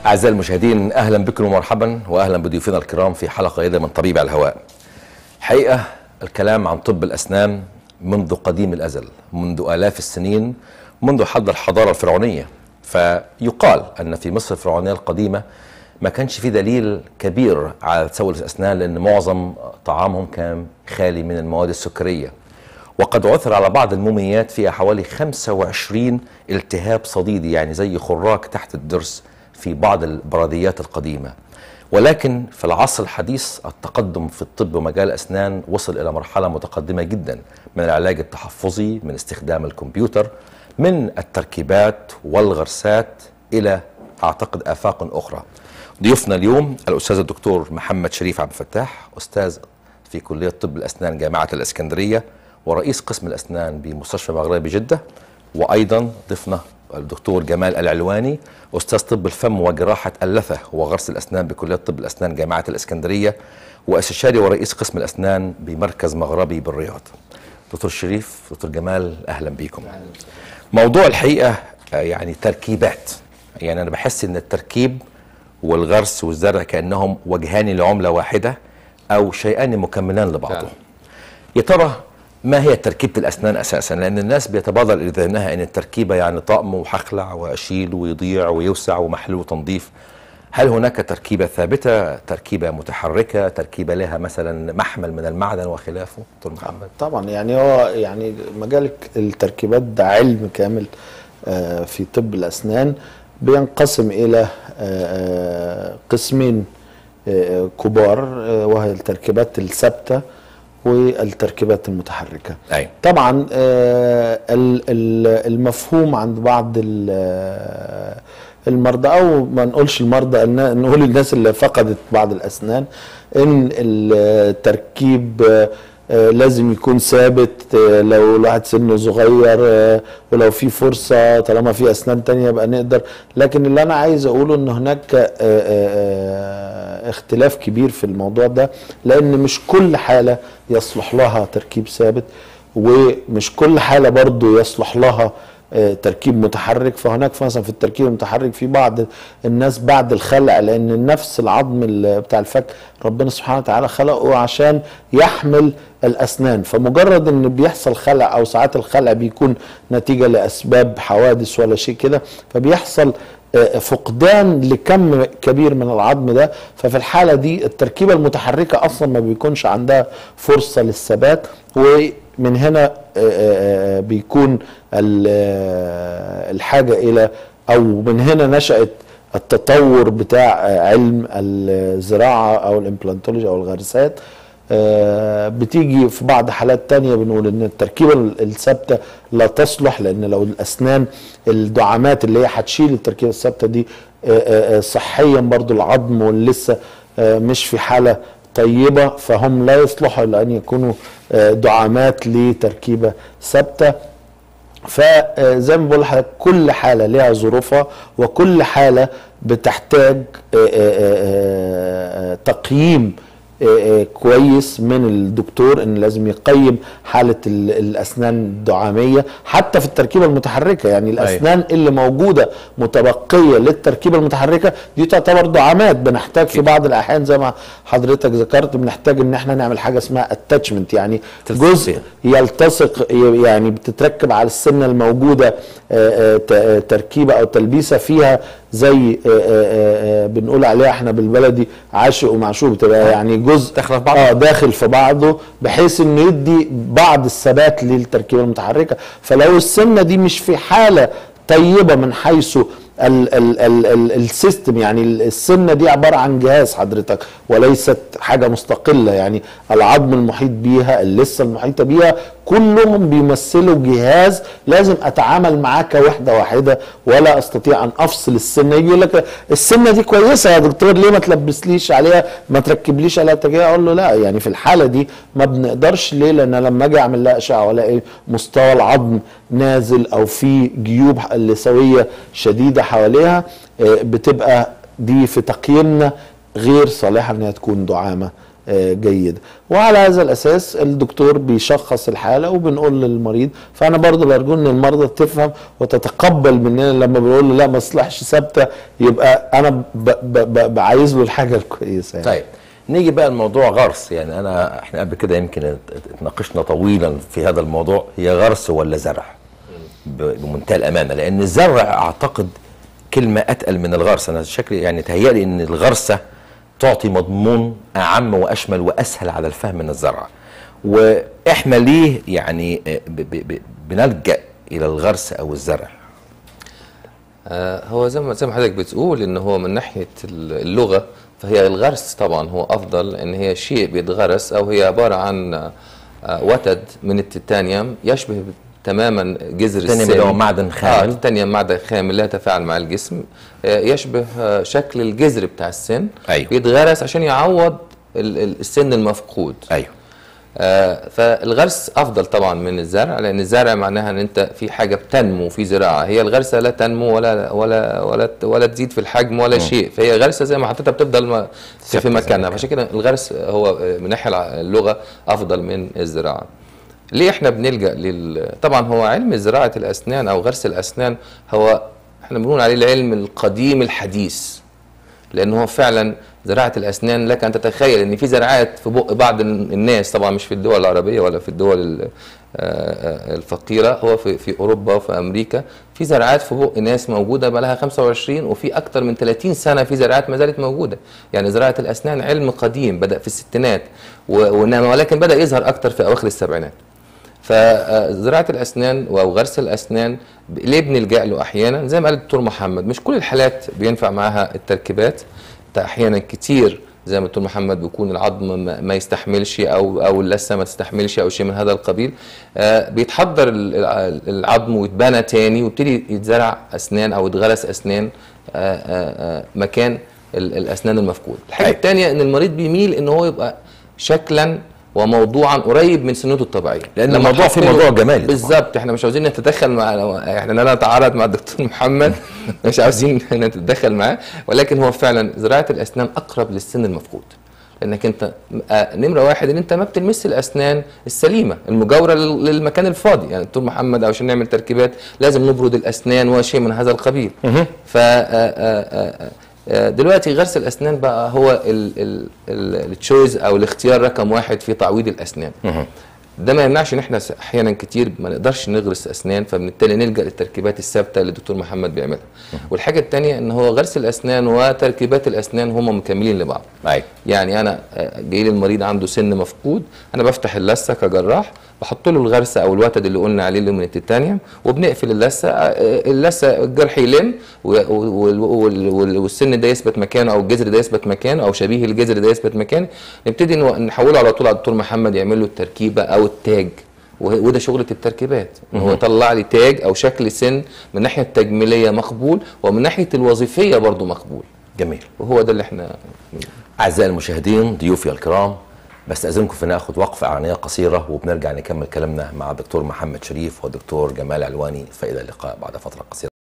أعزائي المشاهدين أهلا بكم ومرحبا وأهلا بضيوفنا الكرام في حلقة جديدة من طبيب على الهواء حقيقة الكلام عن طب الأسنان منذ قديم الأزل منذ آلاف السنين منذ حد الحضارة الفرعونية فيقال أن في مصر الفرعونية القديمة ما كانش في دليل كبير على تسول الأسنان لأن معظم طعامهم كان خالي من المواد السكرية وقد عثر على بعض الموميات فيها حوالي 25 التهاب صديدي يعني زي خراج تحت الضرس في بعض البراديات القديمة ولكن في العصر الحديث التقدم في الطب ومجال الأسنان وصل إلى مرحلة متقدمة جدا من العلاج التحفظي من استخدام الكمبيوتر من التركيبات والغرسات إلى أعتقد آفاق أخرى ضيوفنا اليوم الأستاذ الدكتور محمد شريف عبد الفتاح أستاذ في كلية طب الأسنان جامعة الإسكندرية ورئيس قسم الأسنان بمستشفى مغربي جدة وأيضا ضيفنا الدكتور جمال العلواني أستاذ طب الفم وجراحة اللثة وغرس الأسنان بكلية طب الأسنان جامعة الإسكندرية واستشاري ورئيس قسم الأسنان بمركز مغربي بالرياض دكتور شريف دكتور جمال أهلا بكم موضوع الحقيقة آه، يعني تركيبات يعني أنا بحس إن التركيب والغرس والزرع كأنهم وجهان لعملة واحدة أو شيئان مكملان لبعضهم فعلا. يا ترى ما هي تركيبة الأسنان أساسا لأن الناس بيتبادر إلى ذهنها أن التركيبة يعني طقم وحخلع وأشيل ويضيع ويوسع ومحلول وتنظيف هل هناك تركيبة ثابتة تركيبة متحركة تركيبة لها مثلا محمل من المعدن وخلافه دكتور محمد طبعا يعني هو يعني مجال التركيبات ده علم كامل آه، في طب الاسنان بينقسم الى آه، آه، قسمين آه، كبار آه، وهي التركيبات الثابته والتركيبات المتحركه أي طبعا آه، ال- ال- المفهوم عند بعض ال- آه، المرضى او ما نقولش المرضى إن- نقول الناس اللي فقدت بعض الاسنان ان التركيب آه، آه، لازم يكون ثابت آه، لو الواحد سنه صغير آه، ولو في فرصة طالما في أسنان تانية يبقى نقدر لكن اللي أنا عايز أقوله إن هناك آه، آه، آه، اختلاف كبير في الموضوع ده لأن مش كل حالة يصلح لها تركيب ثابت ومش كل حالة برضو يصلح لها آه، تركيب متحرك فهناك مثلا في التركيب المتحرك في بعض الناس بعد الخلع لان نفس العظم ال- بتاع الفك ربنا سبحانه وتعالى خلقه عشان يحمل الاسنان فمجرد ان بيحصل خلع او ساعات الخلع بيكون نتيجه لاسباب حوادث ولا شيء كده فبيحصل آه، فقدان لكم كبير من العظم ده ففي الحاله دي التركيبه المتحركه اصلا ما بيكونش عندها فرصه للثبات ومن هنا آه، آه، آه، بيكون ال- آه، الحاجه الى او من هنا نشات التطور بتاع آه، علم الزراعه او الامبلانتولوجي او الغرسات آه، بتيجي في بعض حالات تانية بنقول ان التركيبة ال- الثابتة لا تصلح لان لو الاسنان الدعامات اللي هي هتشيل التركيبة الثابتة دي آه، آه، آه، صحيا برضو العظم واللي لسه آه، مش في حالة طيبة فهم لا يصلحوا الا ان يكونوا آه، دعامات لتركيبة ثابتة فزي ما بقول لحضرتك كل حاله ليها ظروفها وكل حاله بتحتاج آه، آه، آه، آه، تقييم آه، آه، كويس من الدكتور ان لازم يقيم حاله ال- الاسنان الدعاميه حتى في التركيبه المتحركه يعني الاسنان اللي موجوده متبقيه للتركيبه المتحركه دي تعتبر دعامات بنحتاج في بعض الاحيان زي ما حضرتك ذكرت بنحتاج ان احنا نعمل حاجه اسمها اتاتشمنت يعني تلصيق. جزء يلتصق يعني بتتركب على السنه الموجوده آه، آه، ت- آه، تركيبه او تلبيسه فيها زي آه، آه، آه، بنقول عليها احنا بالبلدي عاشق ومعشوق بتبقى يعني جزء داخلة في بعضها. اه داخل في بعضه بحيث انه يدي بعض الثبات للتركيبه المتحركه فلو السنه دي مش في حاله طيبه من حيث ال ال ال ال السيستم يعني السنه دي عباره عن جهاز حضرتك وليست حاجه مستقله يعني العظم المحيط بيها اللثه المحيطه بيها كلهم بيمثلوا جهاز لازم اتعامل معاه كوحده واحده ولا استطيع ان افصل السنه يجي يقول لك السنه دي كويسه يا دكتور ليه ما تلبسليش عليها ما تركبليش عليها تجاه اقول له لا يعني في الحاله دي ما بنقدرش ليه لان لما اجي اعمل لها اشعه والاقي مستوى العظم نازل او في جيوب لثويه شديده حواليها آه، بتبقى دي في تقييمنا غير صالحه انها تكون دعامه آه، جيده وعلى هذا الاساس الدكتور بيشخص الحاله وبنقول للمريض فانا برضو برجو ان المرضى تفهم وتتقبل مننا لما بنقول له لا ما تصلحش ثابته يبقى انا ب- ب- ب- بعايز له الحاجه الكويسه يعني. طيب نيجي بقى لموضوع غرس يعني انا احنا قبل كده يمكن ات- اتناقشنا طويلا في هذا الموضوع هي غرس ولا زرع ب- بمنتهى الامانه لان الزرع اعتقد كلمه اتقل من الغرس انا شكلي يعني تهيألي ان الغرسه تعطي مضمون اعم واشمل واسهل على الفهم من الزرع واحنا ليه يعني اه، ب- ب- ب- بنلجا الى الغرس او الزرع آه، هو زي ما زي ما حضرتك بتقول ان هو من ناحيه اللغه فهي الغرس طبعا هو افضل ان هي شيء بيتغرس او هي عباره عن آه، وتد من التيتانيوم يشبه تماما جذر التيتانيوم السن اللي هو معدن خامل. اه التيتانيوم معدن خامل لا يتفاعل مع الجسم آه، يشبه آه، شكل الجذر بتاع السن أيوه. بيتغرس عشان يعوض ال- ال- السن المفقود ايوه آه، فالغرس افضل طبعا من الزرع لان الزرع معناها ان انت في حاجه بتنمو في زراعه هي الغرسه لا تنمو ولا ولا ولا ولا تزيد في الحجم ولا شيء فهي غرسه زي ما حطيتها بتفضل ما- في, ثابتة في زي ما مكانها كانت. فعشان كده الغرس هو آه، من ناحيه الع- اللغه افضل من الزراعه ليه احنا بنلجا لل طبعا هو علم زراعه الاسنان او غرس الاسنان هو احنا بنقول عليه العلم القديم الحديث لان هو فعلا زراعه الاسنان لك ان تتخيل ان في زراعات في بق بعض الناس طبعا مش في الدول العربيه ولا في الدول ال- آه، آه، الفقيره هو في في اوروبا وفي امريكا في زراعات في بق ناس موجوده بقى لها 25 وفي اكثر من 30 سنه في زراعات ما زالت موجوده يعني زراعه الاسنان علم قديم بدا في الستينات و- وإنما- ولكن بدا يظهر اكثر في اواخر السبعينات فزراعه الاسنان او غرس الاسنان ب- ليه بنلجا له احيانا زي ما قال الدكتور محمد مش كل الحالات بينفع معاها التركيبات ده احيانا كتير زي ما الدكتور محمد بيكون العظم ما- ما يستحملش او او اللثه ما تستحملش او شيء من هذا القبيل آه بيتحضر ال- الع- العظم ويتبنى تاني ويبتدي يتزرع اسنان او يتغرس اسنان آه آه آه مكان ال- الاسنان المفقود الحاجه أيوة. الثانيه ان المريض بيميل ان هو يبقى شكلا وموضوعا قريب من سنته الطبيعيه لأن لما الموضوع نحط فيه له- موضوع جمالي طبعاً. بالظبط احنا مش عاوزين نتدخل مع احنا لا نتعارض مع الدكتور محمد مش عاوزين نتدخل معاه ولكن هو فعلا زراعه الاسنان اقرب للسن المفقود لانك انت آه، نمره واحد ان انت ما بتلمس الاسنان السليمه المجاوره لل- للمكان الفاضي يعني الدكتور محمد عشان نعمل تركيبات لازم نبرد الاسنان وشيء من هذا القبيل ف آه، آه، آه، آه، دلوقتي غرس الاسنان بقى هو التشويز او الاختيار رقم واحد في تعويض الاسنان ده ما يمنعش ان احنا س- احيانا كتير ما نقدرش نغرس اسنان فبالتالي نلجا للتركيبات الثابته اللي الدكتور محمد بيعملها والحاجه الثانيه ان هو غرس الاسنان وتركيبات الاسنان هم مكملين لبعض ايوه يعني انا آه، جاي لي المريض عنده سن مفقود انا بفتح اللثه كجراح بحط له الغرسه او الوتد اللي قلنا عليه اللي من التيتانيوم وبنقفل اللثه آه، اللثه الجرح يلم و- وال- وال- وال- والسن ده يثبت مكانه او الجذر ده يثبت مكانه او شبيه الجذر ده يثبت مكانه نبتدي نو- نحوله على طول على الدكتور محمد يعمل له التركيبه او التاج وه- وده شغله التركيبات إن هو يطلع لي تاج او شكل سن من الناحيه التجميليه مقبول ومن ناحيه الوظيفيه برضه مقبول جميل وهو ده اللي احنا أعزائي المشاهدين ضيوفي الكرام بستأذنكم في ناخد وقفة إعلانية قصيرة وبنرجع نكمل كلامنا مع الدكتور محمد شريف والدكتور جمال علواني فإلى اللقاء بعد فترة قصيرة